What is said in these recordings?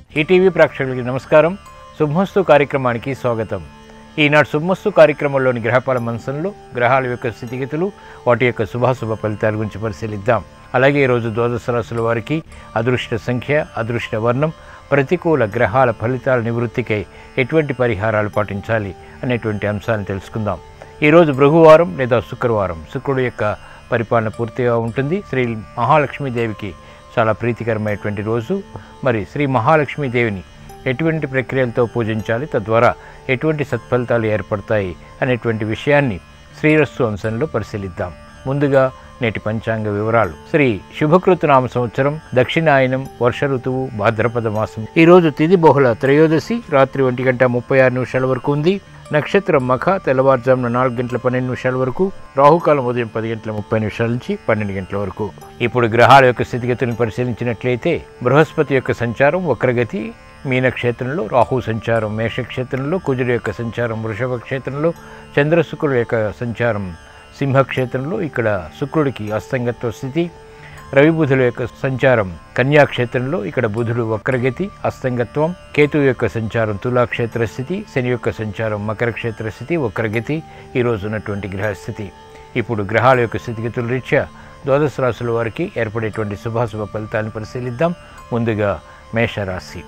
ETV ప్రేక్షకులకి నమస్కారం శుభమస్తు కార్యక్రమానికి స్వాగతం ఈనాడు శుభమస్తు కార్యక్రమంలోని గ్రహపాల మంచంలో గ్రహాల యొక్క స్థితిగతులు వాటి యొక్క శుభాశుభ ఫలితాల గురించి పరిశీలిద్దాం అలాగే ఈరోజు ద్వాదశ రాశుల వారికి అదృష్ట సంఖ్య అదృష్ట వర్ణం ప్రతికూల గ్రహాల ఫలితాల నివృత్తికై ఎటువంటి పరిహారాలు పాటించాలి అనేటువంటి అంశాలను తెలుసుకుందాం ఈరోజు భృగువారం లేదా శుక్రవారం శుక్రుడు యొక్క పరిపాలన పూర్తిగా ఉంటుంది శ్రీ మహాలక్ష్మీదేవికి చాలా ప్రీతికరమైనటువంటి రోజు మరి శ్రీ మహాలక్ష్మీదేవిని ఎటువంటి ప్రక్రియలతో పూజించాలి తద్వారా ఎటువంటి సత్ఫలితాలు ఏర్పడతాయి అనేటువంటి విషయాన్ని శ్రీరస్సు అంశంలో పరిశీలిద్దాం ముందుగా నేటి పంచాంగ వివరాలు శ్రీ శుభకృతు నామ సంవత్సరం దక్షిణాయనం వర్ష ఋతువు భాద్రపద మాసం ఈ రోజు తిథి బహుళ త్రయోదశి రాత్రి ఒంటి గంట ముప్పై ఆరు నిమిషాల వరకు ఉంది నక్షత్రం మఖ తెల్లవారుజామున నాలుగు గంటల పన్నెండు నిమిషాల వరకు రాహుకాలం ఉదయం పది గంటల ముప్పై నిమిషాల నుంచి పన్నెండు గంటల వరకు ఇప్పుడు గ్రహాల యొక్క స్థితిగతులను పరిశీలించినట్లయితే బృహస్పతి యొక్క సంచారం వక్రగతి మీనక్షేత్రంలో రాహు సంచారం మేషక్షేత్రంలో కుజుడు యొక్క సంచారం వృషభ క్షేత్రంలో చంద్రశుక్రుడు యొక్క సంచారం సింహక్షేత్రంలో ఇక్కడ శుక్రుడికి అస్తంగత్వ స్థితి రవి బుధుల యొక్క సంచారం కన్యాక్షేత్రంలో ఇక్కడ బుధుడు వక్రగతి అస్తంగత్వం కేతు యొక్క సంచారం తులాక్షేత్ర స్థితి శని యొక్క సంచారం మకర క్షేత్ర స్థితి వక్రగతి ఈ రోజు ఉన్నటువంటి గ్రహస్థితి ఇప్పుడు గ్రహాల యొక్క స్థితిగతుల రీత్యా ద్వాదశ రాశుల వారికి ఏర్పడేటువంటి శుభాశుభ ఫలితాలను పరిశీలిద్దాం ముందుగా మేషరాశి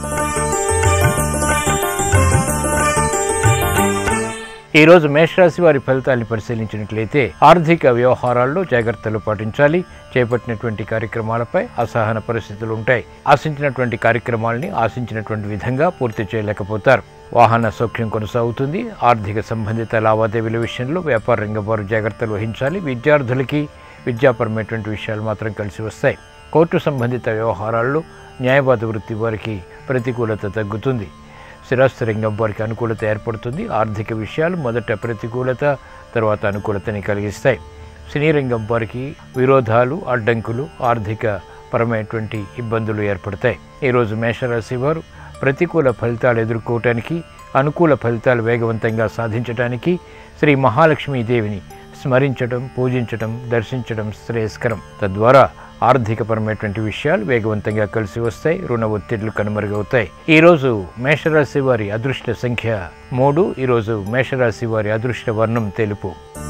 ఈ రోజు మేషరాశి వారి ఫలితాన్ని పరిశీలించినట్లయితే ఆర్థిక వ్యవహారాల్లో జాగ్రత్తలు పాటించాలి చేపట్టినటువంటి కార్యక్రమాలపై అసహన పరిస్థితులు ఉంటాయి ఆశించినటువంటి కార్యక్రమాలని ఆశించినటువంటి విధంగా పూర్తి చేయలేకపోతారు వాహన సౌఖ్యం కొనసాగుతుంది ఆర్థిక సంబంధిత లావాదేవీల విషయంలో వ్యాపార రంగం వారు జాగ్రత్తలు వహించాలి విద్యార్థులకి విద్యాపరమైనటువంటి విషయాలు మాత్రం కలిసి వస్తాయి కోర్టు సంబంధిత వ్యవహారాల్లో న్యాయవాద వృత్తి వారికి ప్రతికూలత తగ్గుతుంది స్థిరాస్తి రంగం వారికి అనుకూలత ఏర్పడుతుంది ఆర్థిక విషయాలు మొదట ప్రతికూలత తర్వాత అనుకూలతని కలిగిస్తాయి సినీ రంగం వారికి విరోధాలు అడ్డంకులు ఆర్థిక పరమైనటువంటి ఇబ్బందులు ఏర్పడతాయి ఈరోజు మేషరాశి వారు ప్రతికూల ఫలితాలు ఎదుర్కోవటానికి అనుకూల ఫలితాలు వేగవంతంగా సాధించడానికి శ్రీ మహాలక్ష్మీదేవిని స్మరించడం పూజించడం దర్శించడం శ్రేయస్కరం తద్వారా ఆర్థికపరమైనటువంటి విషయాలు వేగవంతంగా కలిసి వస్తాయి రుణ ఒత్తిళ్లు కనుమరుగవుతాయి ఈరోజు మేషరాశి వారి అదృష్ట సంఖ్య మూడు ఈరోజు మేషరాశి వారి అదృష్ట వర్ణం తెలుపు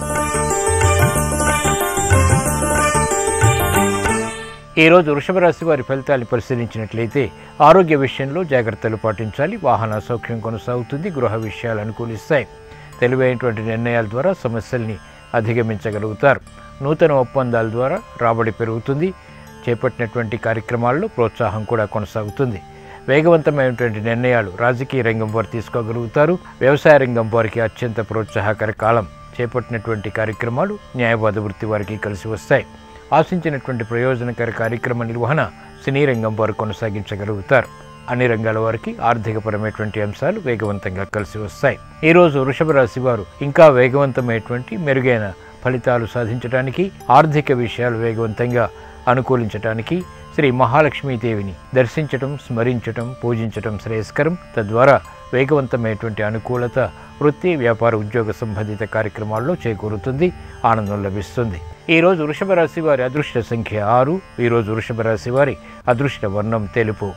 ఈరోజు వృషభ రాశి వారి ఫలితాన్ని పరిశీలించినట్లయితే ఆరోగ్య విషయంలో జాగ్రత్తలు పాటించాలి వాహన సౌఖ్యం కొనసాగుతుంది గృహ విషయాలు అనుకూలిస్తాయి తెలివైనటువంటి నిర్ణయాల ద్వారా సమస్యల్ని అధిగమించగలుగుతారు నూతన ఒప్పందాల ద్వారా రాబడి పెరుగుతుంది చేపట్టినటువంటి కార్యక్రమాల్లో ప్రోత్సాహం కూడా కొనసాగుతుంది వేగవంతమైనటువంటి నిర్ణయాలు రాజకీయ రంగం వారు తీసుకోగలుగుతారు వ్యవసాయ రంగం వారికి అత్యంత ప్రోత్సాహకర కాలం చేపట్టినటువంటి కార్యక్రమాలు న్యాయవాద వృత్తి వారికి కలిసి వస్తాయి ఆశించినటువంటి ప్రయోజనకర కార్యక్రమ నిర్వహణ సినీ రంగం వారు కొనసాగించగలుగుతారు అన్ని రంగాల వారికి ఆర్థికపరమైనటువంటి అంశాలు వేగవంతంగా కలిసి వస్తాయి ఈరోజు వృషభ రాశి వారు ఇంకా వేగవంతమైనటువంటి మెరుగైన ఫలితాలు సాధించడానికి ఆర్థిక విషయాలు వేగవంతంగా అనుకూలించడానికి శ్రీ మహాలక్ష్మీదేవిని దర్శించటం స్మరించటం పూజించటం శ్రేయస్కరం తద్వారా వేగవంతమైనటువంటి అనుకూలత వృత్తి వ్యాపార ఉద్యోగ సంబంధిత కార్యక్రమాల్లో చేకూరుతుంది ఆనందం లభిస్తుంది ఈరోజు వృషభ రాశి వారి అదృష్ట సంఖ్య ఆరు ఈరోజు వృషభ రాశి వారి అదృష్ట వర్ణం తెలుపు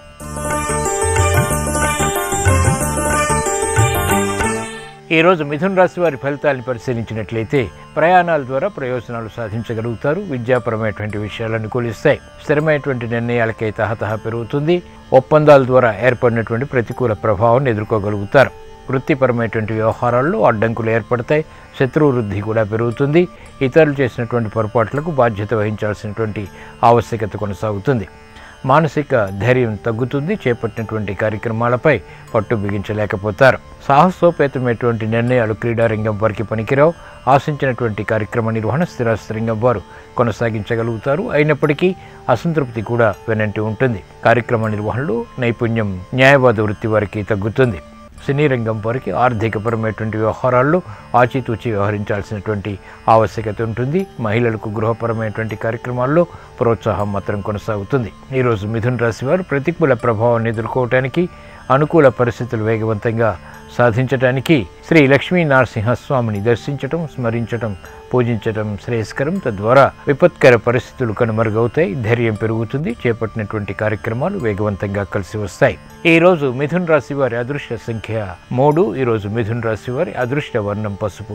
ఈరోజు మిథున రాశి వారి ఫలితాలను పరిశీలించినట్లయితే ప్రయాణాల ద్వారా ప్రయోజనాలు సాధించగలుగుతారు విద్యాపరమైనటువంటి విషయాలు అనుకూలిస్తాయి స్థిరమైనటువంటి నిర్ణయాలకై తహతహ పెరుగుతుంది ఒప్పందాల ద్వారా ఏర్పడినటువంటి ప్రతికూల ప్రభావాన్ని ఎదుర్కోగలుగుతారు వృత్తిపరమైనటువంటి వ్యవహారాల్లో అడ్డంకులు ఏర్పడతాయి శత్రు వృద్ధి కూడా పెరుగుతుంది ఇతరులు చేసినటువంటి పొరపాట్లకు బాధ్యత వహించాల్సినటువంటి ఆవశ్యకత కొనసాగుతుంది మానసిక ధైర్యం తగ్గుతుంది చేపట్టినటువంటి కార్యక్రమాలపై పట్టు బిగించలేకపోతారు సాహసోపేతమైనటువంటి నిర్ణయాలు క్రీడారంగం వారికి పనికిరావు ఆశించినటువంటి కార్యక్రమ నిర్వహణ స్థిరాస్తి రంగం వారు కొనసాగించగలుగుతారు అయినప్పటికీ అసంతృప్తి కూడా వెనంటి ఉంటుంది కార్యక్రమ నిర్వహణలో నైపుణ్యం న్యాయవాద వృత్తి వారికి తగ్గుతుంది సినీ రంగం వారికి ఆర్థికపరమైనటువంటి వ్యవహారాల్లో ఆచితూచి వ్యవహరించాల్సినటువంటి ఆవశ్యకత ఉంటుంది మహిళలకు గృహపరమైనటువంటి కార్యక్రమాల్లో ప్రోత్సాహం మాత్రం కొనసాగుతుంది ఈరోజు మిథున రాశి వారు ప్రతికూల ప్రభావాన్ని ఎదుర్కోవటానికి అనుకూల పరిస్థితులు వేగవంతంగా సాధించడానికి శ్రీ లక్ష్మీ నరసింహస్వామిని దర్శించటం స్మరించటం పూజించటం శ్రేయస్కరం తద్వారా విపత్కర పరిస్థితులు కనుమరుగవుతాయి ధైర్యం పెరుగుతుంది చేపట్టినటువంటి కార్యక్రమాలు వేగవంతంగా కలిసి వస్తాయి ఈ రోజు మిథున్ రాశి వారి అదృష్ట సంఖ్య మూడు ఈ రోజు మిథున్ రాశి వారి అదృష్ట వర్ణం పసుపు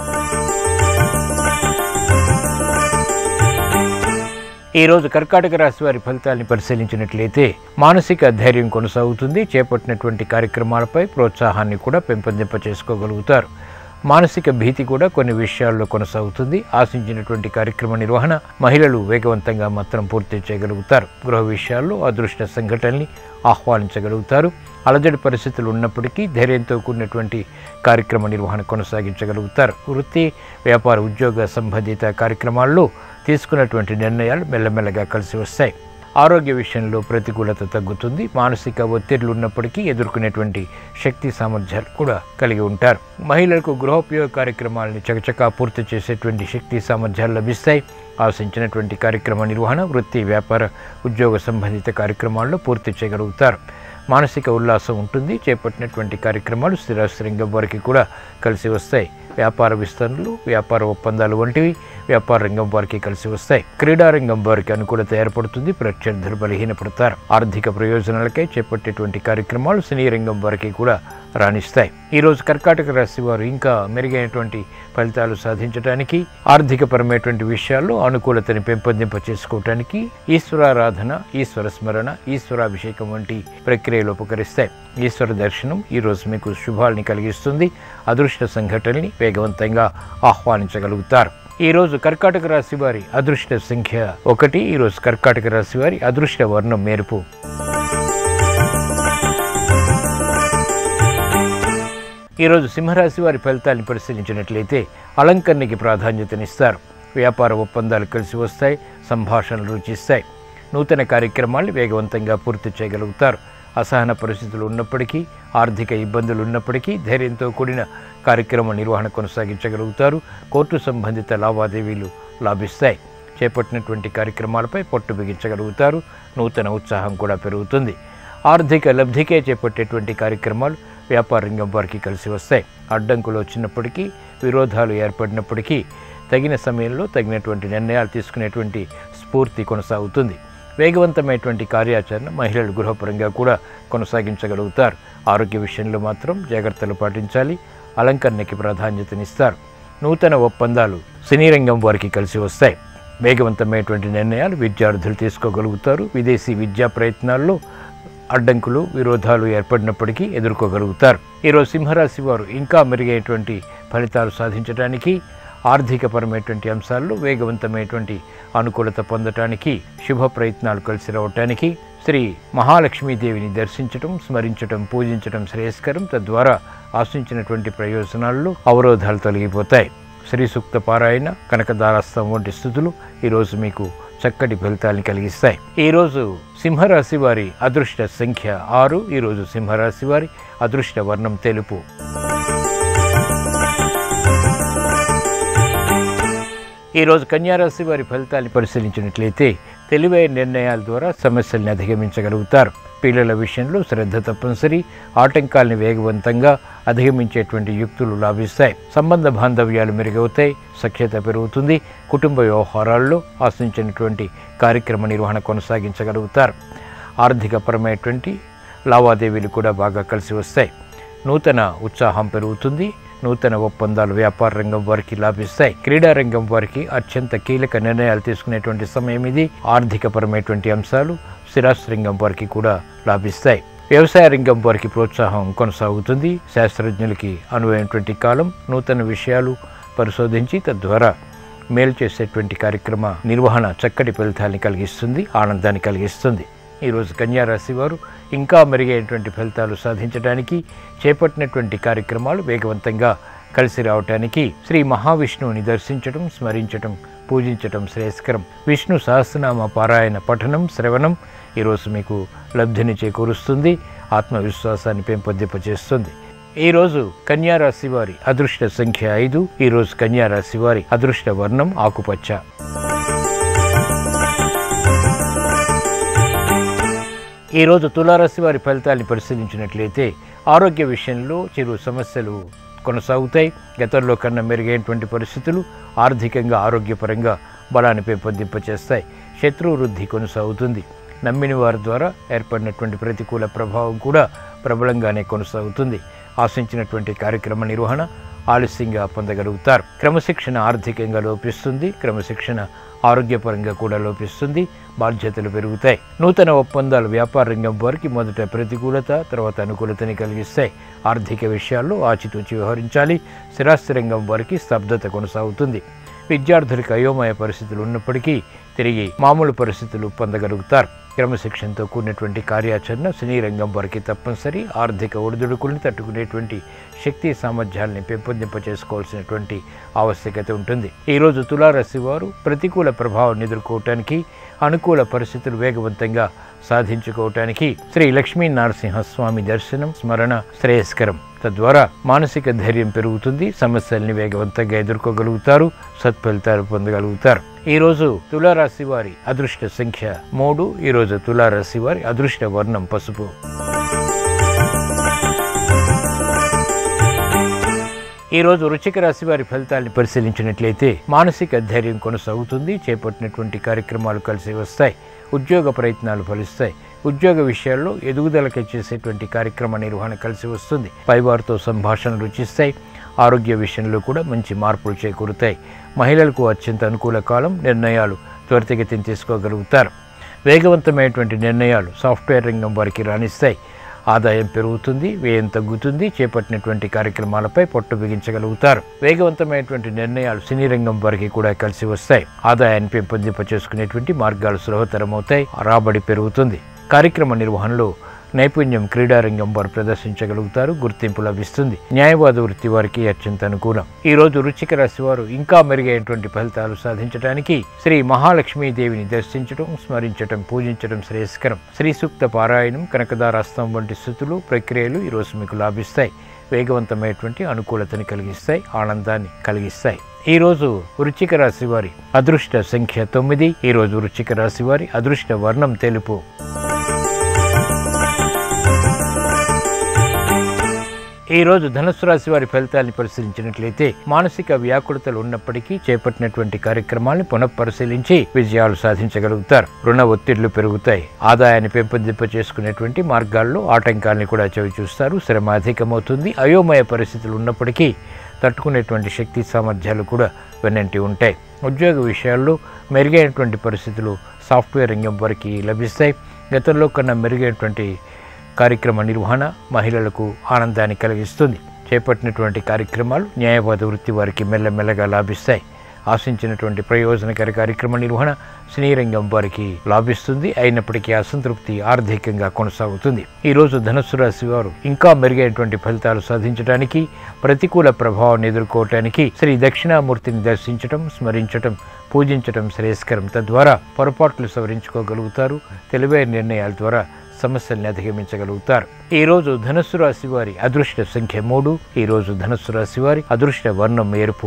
ఈ రోజు కర్కాటక రాశి వారి ఫలితాలను పరిశీలించినట్లయితే మానసిక ధైర్యం కొనసాగుతుంది చేపట్టినటువంటి కార్యక్రమాలపై ప్రోత్సాహాన్ని కూడా పెంపొందింప చేసుకోగలుగుతారు మానసిక భీతి కూడా కొన్ని విషయాల్లో కొనసాగుతుంది ఆశించినటువంటి కార్యక్రమ నిర్వహణ మహిళలు వేగవంతంగా మాత్రం పూర్తి చేయగలుగుతారు గృహ విషయాల్లో అదృష్ట సంఘటనల్ని ఆహ్వానించగలుగుతారు అలజడి పరిస్థితులు ఉన్నప్పటికీ ధైర్యంతో కూడినటువంటి కార్యక్రమ నిర్వహణ కొనసాగించగలుగుతారు వృత్తి వ్యాపార ఉద్యోగ సంబంధిత కార్యక్రమాల్లో తీసుకున్నటువంటి నిర్ణయాలు మెల్లమెల్లగా కలిసి వస్తాయి ఆరోగ్య విషయంలో ప్రతికూలత తగ్గుతుంది మానసిక ఒత్తిళ్లు ఉన్నప్పటికీ ఎదుర్కొనేటువంటి శక్తి సామర్థ్యాలు కూడా కలిగి ఉంటారు మహిళలకు గృహోపయోగ కార్యక్రమాలని చకచకా పూర్తి చేసేటువంటి శక్తి సామర్థ్యాలు లభిస్తాయి ఆశించినటువంటి కార్యక్రమ నిర్వహణ వృత్తి వ్యాపార ఉద్యోగ సంబంధిత కార్యక్రమాల్లో పూర్తి చేయగలుగుతారు మానసిక ఉల్లాసం ఉంటుంది చేపట్టినటువంటి కార్యక్రమాలు స్థిరాస్త్రంగం వారికి కూడా కలిసి వస్తాయి వ్యాపార విస్తరణలు వ్యాపార ఒప్పందాలు వంటివి వ్యాపార రంగం వారికి కలిసి వస్తాయి క్రీడా రంగం వారికి అనుకూలత ఏర్పడుతుంది ప్రత్యర్థులు బలహీనపడతారు ఆర్థిక ప్రయోజనాలకై చేపట్టేటువంటి కార్యక్రమాలు సినీ రంగం వారికి కూడా రాణిస్తాయి ఈరోజు కర్కాటక రాశి వారు ఇంకా మెరుగైనటువంటి ఫలితాలు సాధించడానికి ఆర్థికపరమైనటువంటి విషయాల్లో అనుకూలతని పెంపొందింప చేసుకోవటానికి ఈశ్వరారాధన ఈశ్వర స్మరణ ఈశ్వరాభిషేకం వంటి ప్రక్రియలు ఉపకరిస్తాయి ఈశ్వర దర్శనం ఈరోజు మీకు శుభాల్ని కలిగిస్తుంది అదృష్ట సంఘటనల్ని వేగవంతంగా ఆహ్వానించగలుగుతారు ఈ రోజు కర్కాటక రాశి వారి అదృష్ట సంఖ్య ఒకటి ఈ రోజు కర్కాటక రాశి వారి అదృష్ట వర్ణం మేరుపు ఈరోజు సింహరాశి వారి ఫలితాన్ని పరిశీలించినట్లయితే అలంకరణకి ప్రాధాన్యతనిస్తారు వ్యాపార ఒప్పందాలు కలిసి వస్తాయి సంభాషణలు రుచిస్తాయి నూతన కార్యక్రమాల్ని వేగవంతంగా పూర్తి చేయగలుగుతారు అసహన పరిస్థితులు ఉన్నప్పటికీ ఆర్థిక ఇబ్బందులు ఉన్నప్పటికీ ధైర్యంతో కూడిన కార్యక్రమ నిర్వహణ కొనసాగించగలుగుతారు కోర్టు సంబంధిత లావాదేవీలు లాభిస్తాయి చేపట్టినటువంటి కార్యక్రమాలపై పట్టు బిగించగలుగుతారు నూతన ఉత్సాహం కూడా పెరుగుతుంది ఆర్థిక లబ్ధికే చేపట్టేటువంటి కార్యక్రమాలు వ్యాపార రంగం వారికి కలిసి వస్తాయి అడ్డంకులు వచ్చినప్పటికీ విరోధాలు ఏర్పడినప్పటికీ తగిన సమయంలో తగినటువంటి నిర్ణయాలు తీసుకునేటువంటి స్ఫూర్తి కొనసాగుతుంది వేగవంతమైనటువంటి కార్యాచరణ మహిళలు గృహపరంగా కూడా కొనసాగించగలుగుతారు ఆరోగ్య విషయంలో మాత్రం జాగ్రత్తలు పాటించాలి అలంకరణకి ప్రాధాన్యతనిస్తారు నూతన ఒప్పందాలు సినీ రంగం వారికి కలిసి వస్తాయి వేగవంతమైనటువంటి నిర్ణయాలు విద్యార్థులు తీసుకోగలుగుతారు విదేశీ విద్యా ప్రయత్నాల్లో అడ్డంకులు విరోధాలు ఏర్పడినప్పటికీ ఎదుర్కోగలుగుతారు ఈరోజు సింహరాశి వారు ఇంకా మెరుగైనటువంటి ఫలితాలు సాధించడానికి ఆర్థికపరమైనటువంటి అంశాల్లో వేగవంతమైనటువంటి అనుకూలత పొందటానికి శుభ ప్రయత్నాలు కలిసి రావటానికి శ్రీ మహాలక్ష్మీదేవిని దర్శించటం స్మరించటం పూజించటం శ్రేయస్కరం తద్వారా ఆశించినటువంటి ప్రయోజనాల్లో అవరోధాలు తొలగిపోతాయి శ్రీ సూక్త పారాయణ కనకదారాస్తం వంటి స్థుతులు ఈరోజు మీకు చక్కటి ఫలితాలను కలిగిస్తాయి ఈరోజు సింహరాశి వారి అదృష్ట సంఖ్య ఆరు ఈరోజు సింహరాశి వారి అదృష్ట వర్ణం తెలుపు ఈరోజు కన్యారాశి వారి ఫలితాన్ని పరిశీలించినట్లయితే తెలివైన నిర్ణయాల ద్వారా సమస్యల్ని అధిగమించగలుగుతారు పిల్లల విషయంలో శ్రద్ధ తప్పనిసరి ఆటంకాల్ని వేగవంతంగా అధిగమించేటువంటి యుక్తులు లాభిస్తాయి సంబంధ బాంధవ్యాలు మెరుగవుతాయి సఖ్యత పెరుగుతుంది కుటుంబ వ్యవహారాల్లో ఆశించినటువంటి కార్యక్రమ నిర్వహణ కొనసాగించగలుగుతారు ఆర్థికపరమైనటువంటి లావాదేవీలు కూడా బాగా కలిసి వస్తాయి నూతన ఉత్సాహం పెరుగుతుంది నూతన ఒప్పందాలు వ్యాపార రంగం వారికి లాభిస్తాయి క్రీడా రంగం వారికి అత్యంత కీలక నిర్ణయాలు తీసుకునేటువంటి సమయం ఇది ఆర్థికపరమైనటువంటి అంశాలు స్థిరాస్తి రంగం వారికి కూడా లాభిస్తాయి వ్యవసాయ రంగం వారికి ప్రోత్సాహం కొనసాగుతుంది శాస్త్రజ్ఞులకి అనువైనటువంటి కాలం నూతన విషయాలు పరిశోధించి తద్వారా మేలు చేసేటువంటి కార్యక్రమ నిర్వహణ చక్కటి ఫలితాన్ని కలిగిస్తుంది ఆనందాన్ని కలిగిస్తుంది ఈరోజు కన్యా రాశి వారు ఇంకా మెరుగైనటువంటి ఫలితాలు సాధించడానికి చేపట్టినటువంటి కార్యక్రమాలు వేగవంతంగా కలిసి రావటానికి శ్రీ మహావిష్ణువుని దర్శించడం స్మరించటం పూజించటం శ్రేయస్కరం విష్ణు సహస్రనామ పారాయణ పఠనం శ్రవణం ఈరోజు మీకు లబ్ధిని చేకూరుస్తుంది ఆత్మవిశ్వాసాన్ని పెంపొందింపజేస్తుంది ఈరోజు కన్యా రాశి వారి అదృష్ట సంఖ్య ఐదు ఈరోజు కన్యా రాశి వారి అదృష్ట వర్ణం ఆకుపచ్చ ఈరోజు తులారాశి వారి ఫలితాన్ని పరిశీలించినట్లయితే ఆరోగ్య విషయంలో చిరు సమస్యలు కొనసాగుతాయి గతంలో కన్నా మెరుగైనటువంటి పరిస్థితులు ఆర్థికంగా ఆరోగ్యపరంగా బలాన్ని పెంపొందింపచేస్తాయి శత్రు వృద్ధి కొనసాగుతుంది నమ్మిన వారి ద్వారా ఏర్పడినటువంటి ప్రతికూల ప్రభావం కూడా ప్రబలంగానే కొనసాగుతుంది ఆశించినటువంటి కార్యక్రమ నిర్వహణ ఆలస్యంగా పొందగలుగుతారు క్రమశిక్షణ ఆర్థికంగా లోపిస్తుంది క్రమశిక్షణ ఆరోగ్యపరంగా కూడా లోపిస్తుంది బాధ్యతలు పెరుగుతాయి నూతన ఒప్పందాలు వ్యాపార రంగం వారికి మొదట ప్రతికూలత తర్వాత అనుకూలతని కలిగిస్తాయి ఆర్థిక విషయాల్లో ఆచితూచి వ్యవహరించాలి స్థిరాస్తి రంగం వారికి స్తబ్దత కొనసాగుతుంది విద్యార్థులకు అయోమయ పరిస్థితులు ఉన్నప్పటికీ తిరిగి మామూలు పరిస్థితులు పొందగలుగుతారు క్రమశిక్షణతో కూడినటువంటి కార్యాచరణ సినీ రంగం వారికి తప్పనిసరి ఆర్థిక ఒడిదుడుకుల్ని తట్టుకునేటువంటి శక్తి సామర్థ్యాల్ని పెంపొందింప చేసుకోవాల్సినటువంటి ఆవశ్యకత ఉంటుంది ఈరోజు తులారాశి వారు ప్రతికూల ప్రభావాన్ని ఎదుర్కోవటానికి అనుకూల పరిస్థితులు వేగవంతంగా సాధించుకోవటానికి శ్రీ లక్ష్మీ నరసింహస్వామి దర్శనం స్మరణ శ్రేయస్కరం తద్వారా మానసిక ధైర్యం పెరుగుతుంది సమస్యల్ని వేగవంతంగా ఎదుర్కోగలుగుతారు సత్ఫలితాలు పొందగలుగుతారు ఈరోజు తులారాశి వారి అదృష్ట సంఖ్య మూడు ఈరోజు తులారాశి వారి అదృష్ట వర్ణం పసుపు ఈరోజు వృశ్చిక రాశి వారి ఫలితాన్ని పరిశీలించినట్లయితే మానసిక ధైర్యం కొనసాగుతుంది చేపట్టినటువంటి కార్యక్రమాలు కలిసి వస్తాయి ఉద్యోగ ప్రయత్నాలు ఫలిస్తాయి ఉద్యోగ విషయాల్లో ఎదుగుదలకి చేసేటువంటి కార్యక్రమ నిర్వహణ కలిసి వస్తుంది పైవారితో సంభాషణలు రుచిస్తాయి ఆరోగ్య విషయంలో కూడా మంచి మార్పులు చేకూరుతాయి మహిళలకు అత్యంత అనుకూల కాలం నిర్ణయాలు త్వరితగతిని తీసుకోగలుగుతారు వేగవంతమైనటువంటి నిర్ణయాలు సాఫ్ట్వేర్ రంగం వారికి రాణిస్తాయి ఆదాయం పెరుగుతుంది వ్యయం తగ్గుతుంది చేపట్టినటువంటి కార్యక్రమాలపై పొట్టు బిగించగలుగుతారు వేగవంతమైనటువంటి నిర్ణయాలు సినీ రంగం వారికి కూడా కలిసి వస్తాయి ఆదాయాన్ని పెంపొందింప చేసుకునేటువంటి మార్గాలు సులభతరమవుతాయి రాబడి పెరుగుతుంది కార్యక్రమ నిర్వహణలో నైపుణ్యం క్రీడారంగం వారు ప్రదర్శించగలుగుతారు గుర్తింపు లభిస్తుంది న్యాయవాద వృత్తి వారికి అత్యంత అనుకూలం ఈ రోజు వృశ్చిక రాశి వారు ఇంకా మెరుగైనటువంటి ఫలితాలు సాధించడానికి శ్రీ మహాలక్ష్మీదేవిని దర్శించడం స్మరించడం పూజించడం శ్రేయస్కరం శ్రీ సూక్త పారాయణం కనకదారాస్తం వంటి స్థుతులు ప్రక్రియలు ఈ రోజు మీకు లాభిస్తాయి వేగవంతమైనటువంటి అనుకూలతని కలిగిస్తాయి ఆనందాన్ని కలిగిస్తాయి ఈ రోజు వృశ్చిక రాశి వారి అదృష్ట సంఖ్య తొమ్మిది ఈ రోజు వృశ్చిక రాశి వారి అదృష్ట వర్ణం తెలుపు ఈ రోజు ధనుసు రాశి వారి ఫలితాన్ని పరిశీలించినట్లయితే మానసిక వ్యాకులతలు ఉన్నప్పటికీ చేపట్టినటువంటి కార్యక్రమాలను పునఃపరిశీలించి విజయాలు సాధించగలుగుతారు రుణ ఒత్తిళ్లు పెరుగుతాయి ఆదాయాన్ని పెంపొందింప చేసుకునేటువంటి మార్గాల్లో ఆటంకాల్ని కూడా చవి చూస్తారు శ్రమ అధికమవుతుంది అయోమయ పరిస్థితులు ఉన్నప్పటికీ తట్టుకునేటువంటి శక్తి సామర్థ్యాలు కూడా వెన్నంటి ఉంటాయి ఉద్యోగ విషయాల్లో మెరుగైనటువంటి పరిస్థితులు సాఫ్ట్వేర్ రంగం వారికి లభిస్తాయి గతంలో కన్నా మెరుగైనటువంటి కార్యక్రమ నిర్వహణ మహిళలకు ఆనందాన్ని కలిగిస్తుంది చేపట్టినటువంటి కార్యక్రమాలు న్యాయవాద వృత్తి వారికి మెల్లమెల్లగా లాభిస్తాయి ఆశించినటువంటి ప్రయోజనకర కార్యక్రమ నిర్వహణ సినీ రంగం వారికి లాభిస్తుంది అయినప్పటికీ అసంతృప్తి ఆర్థికంగా కొనసాగుతుంది ఈ రోజు ధనుస్సు రాశి వారు ఇంకా మెరుగైనటువంటి ఫలితాలు సాధించడానికి ప్రతికూల ప్రభావాన్ని ఎదుర్కోవటానికి శ్రీ దక్షిణామూర్తిని దర్శించటం స్మరించటం పూజించటం శ్రేయస్కరం తద్వారా పొరపాట్లు సవరించుకోగలుగుతారు తెలివైన నిర్ణయాల ద్వారా సమస్యల్ని అధిగమించగలుగుతారు ఈ రోజు ధనుస్సు రాశి వారి అదృష్ట సంఖ్య మూడు ఈ రోజు ధనుస్సు రాశి వారి అదృష్ట వర్ణం ఎరుపు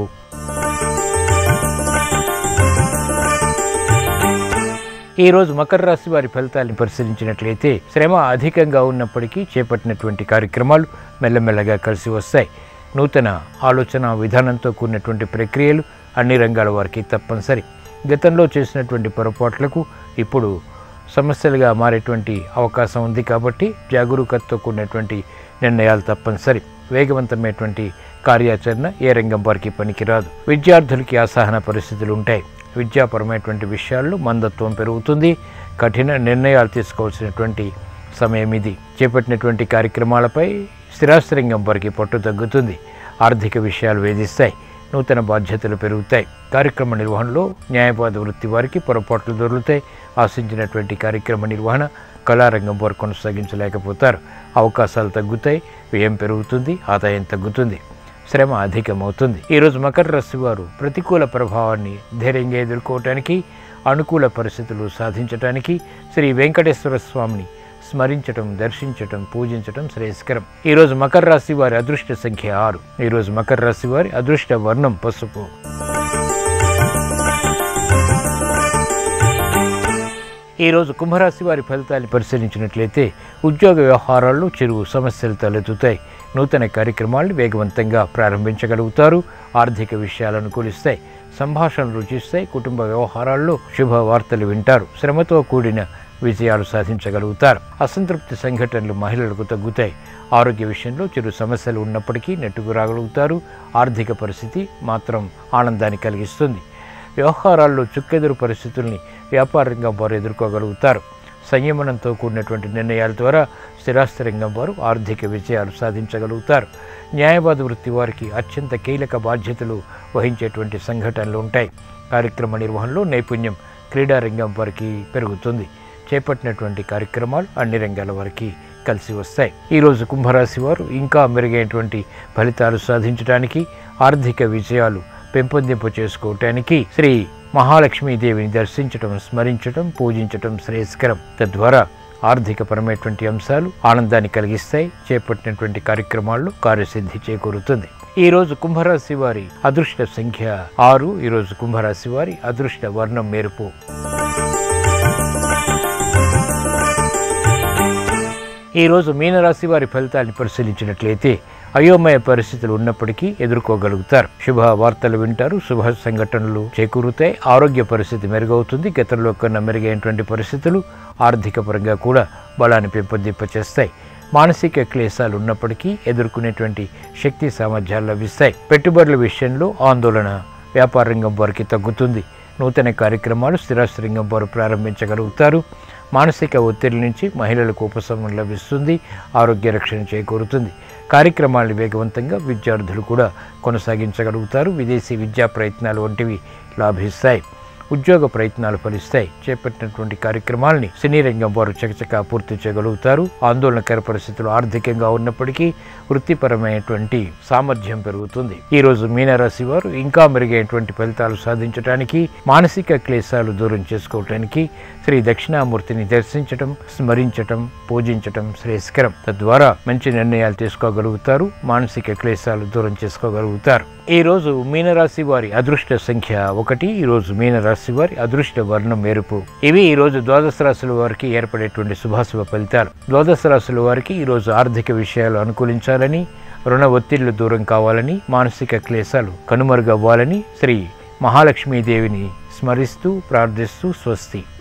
ఈ రోజు మకర రాశి వారి ఫలితాలను పరిశీలించినట్లయితే శ్రమ అధికంగా ఉన్నప్పటికీ చేపట్టినటువంటి కార్యక్రమాలు మెల్లమెల్లగా కలిసి వస్తాయి నూతన ఆలోచన విధానంతో కూడినటువంటి ప్రక్రియలు అన్ని రంగాల వారికి తప్పనిసరి గతంలో చేసినటువంటి పొరపాట్లకు ఇప్పుడు సమస్యలుగా మారేటువంటి అవకాశం ఉంది కాబట్టి జాగరూకతతో కూడినటువంటి నిర్ణయాలు తప్పనిసరి వేగవంతమైనటువంటి కార్యాచరణ ఏ రంగం వారికి పనికిరాదు విద్యార్థులకి అసహన పరిస్థితులు ఉంటాయి విద్యాపరమైనటువంటి విషయాల్లో మందత్వం పెరుగుతుంది కఠిన నిర్ణయాలు తీసుకోవాల్సినటువంటి సమయం ఇది చేపట్టినటువంటి కార్యక్రమాలపై స్థిరాస్తి రంగం వారికి పట్టు తగ్గుతుంది ఆర్థిక విషయాలు వేధిస్తాయి నూతన బాధ్యతలు పెరుగుతాయి కార్యక్రమ నిర్వహణలో న్యాయవాద వృత్తి వారికి పొరపాట్లు దొరుకుతాయి ఆశించినటువంటి కార్యక్రమ నిర్వహణ కళారంగం వారు కొనసాగించలేకపోతారు అవకాశాలు తగ్గుతాయి వ్యయం పెరుగుతుంది ఆదాయం తగ్గుతుంది శ్రమ అధికమవుతుంది ఈరోజు మకర రాశి వారు ప్రతికూల ప్రభావాన్ని ధైర్యంగా ఎదుర్కోవటానికి అనుకూల పరిస్థితులు సాధించటానికి శ్రీ వెంకటేశ్వర స్వామిని స్మరించటం దర్శించటం పూజించటం శ్రేయస్కరం ఈరోజు మకర రాశి వారి అదృష్ట సంఖ్య ఆరు ఈరోజు మకర రాశి వారి అదృష్ట వర్ణం పసుపు ఈరోజు కుంభరాశి వారి ఫలితాన్ని పరిశీలించినట్లయితే ఉద్యోగ వ్యవహారాల్లో చిరు సమస్యలు తలెత్తుతాయి నూతన కార్యక్రమాలను వేగవంతంగా ప్రారంభించగలుగుతారు ఆర్థిక విషయాలు అనుకూలిస్తాయి సంభాషణలు రుచిస్తాయి కుటుంబ వ్యవహారాల్లో శుభవార్తలు వింటారు శ్రమతో కూడిన విజయాలు సాధించగలుగుతారు అసంతృప్తి సంఘటనలు మహిళలకు తగ్గుతాయి ఆరోగ్య విషయంలో చిరు సమస్యలు ఉన్నప్పటికీ నెట్టుకు రాగలుగుతారు ఆర్థిక పరిస్థితి మాత్రం ఆనందాన్ని కలిగిస్తుంది వ్యవహారాల్లో చుక్కెదురు పరిస్థితుల్ని వ్యాపార రంగం వారు ఎదుర్కోగలుగుతారు సంయమనంతో కూడినటువంటి నిర్ణయాల ద్వారా స్థిరాస్తి రంగం వారు ఆర్థిక విజయాలు సాధించగలుగుతారు న్యాయవాద వృత్తి వారికి అత్యంత కీలక బాధ్యతలు వహించేటువంటి సంఘటనలు ఉంటాయి కార్యక్రమ నిర్వహణలో నైపుణ్యం క్రీడా రంగం వారికి పెరుగుతుంది చేపట్టినటువంటి కార్యక్రమాలు అన్ని రంగాల వారికి కలిసి వస్తాయి ఈరోజు కుంభరాశి వారు ఇంకా మెరుగైనటువంటి ఫలితాలు సాధించడానికి ఆర్థిక విజయాలు పెంపొందింపు చేసుకోవటానికి శ్రీ మహాలక్ష్మీదేవిని దర్శించటం స్మరించటం పూజించటం శ్రేయస్కరం తద్వారా ఆర్థికపరమైనటువంటి అంశాలు ఆనందాన్ని కలిగిస్తాయి చేపట్టినటువంటి కార్యక్రమాల్లో కార్యసిద్ధి చేకూరుతుంది ఈ రోజు కుంభరాశి వారి అదృష్ట సంఖ్య ఆరు ఈ రోజు కుంభరాశి వారి అదృష్ట వర్ణం మెరుపు ఈ రోజు మీనరాశి వారి ఫలితాన్ని పరిశీలించినట్లయితే అయోమయ పరిస్థితులు ఉన్నప్పటికీ ఎదుర్కోగలుగుతారు శుభ వార్తలు వింటారు శుభ సంఘటనలు చేకూరుతాయి ఆరోగ్య పరిస్థితి మెరుగవుతుంది గతంలో కన్నా మెరుగైనటువంటి పరిస్థితులు ఆర్థిక పరంగా కూడా బలాన్ని పెంపొందింపచేస్తాయి మానసిక క్లేశాలు ఉన్నప్పటికీ ఎదుర్కొనేటువంటి శక్తి సామర్థ్యాలు లభిస్తాయి పెట్టుబడుల విషయంలో ఆందోళన వ్యాపార రంగం వారికి తగ్గుతుంది నూతన కార్యక్రమాలు స్థిరాస్తి రంగం వారు ప్రారంభించగలుగుతారు మానసిక ఒత్తిడి నుంచి మహిళలకు ఉపశమనం లభిస్తుంది ఆరోగ్య రక్షణ చేకూరుతుంది కార్యక్రమాలను వేగవంతంగా విద్యార్థులు కూడా కొనసాగించగలుగుతారు విదేశీ విద్యా ప్రయత్నాలు వంటివి లాభిస్తాయి ఉద్యోగ ప్రయత్నాలు ఫలిస్తాయి చేపట్టినటువంటి కార్యక్రమాల్ని సినీ రంగం వారు చకచకా పూర్తి చేయగలుగుతారు ఆందోళనకర పరిస్థితులు ఆర్థికంగా ఉన్నప్పటికీ వృత్తిపరమైనటువంటి సామర్థ్యం పెరుగుతుంది ఈ రోజు మీనరాశి వారు ఇంకా మెరుగైనటువంటి ఫలితాలు సాధించడానికి మానసిక క్లేశాలు దూరం చేసుకోవటానికి శ్రీ దక్షిణామూర్తిని దర్శించటం స్మరించటం పూజించటం శ్రేయస్కరం తద్వారా మంచి నిర్ణయాలు తీసుకోగలుగుతారు మానసిక క్లేశాలు దూరం చేసుకోగలుగుతారు ఈ రోజు మీనరాశి వారి అదృష్ట సంఖ్య ఒకటి ఈ రోజు మీనరాశి వారి అదృష్ట వర్ణం మెరుపు ఇవి ఈ రోజు ద్వాదశ రాశుల వారికి ఏర్పడేటువంటి శుభాశుభ ఫలితాలు ద్వాదశ రాశుల వారికి ఈ రోజు ఆర్థిక విషయాలు అనుకూలించాలని రుణ ఒత్తిళ్లు దూరం కావాలని మానసిక క్లేశాలు కనుమరుగవ్వాలని శ్రీ మహాలక్ష్మీదేవిని స్మరిస్తూ ప్రార్థిస్తూ స్వస్తి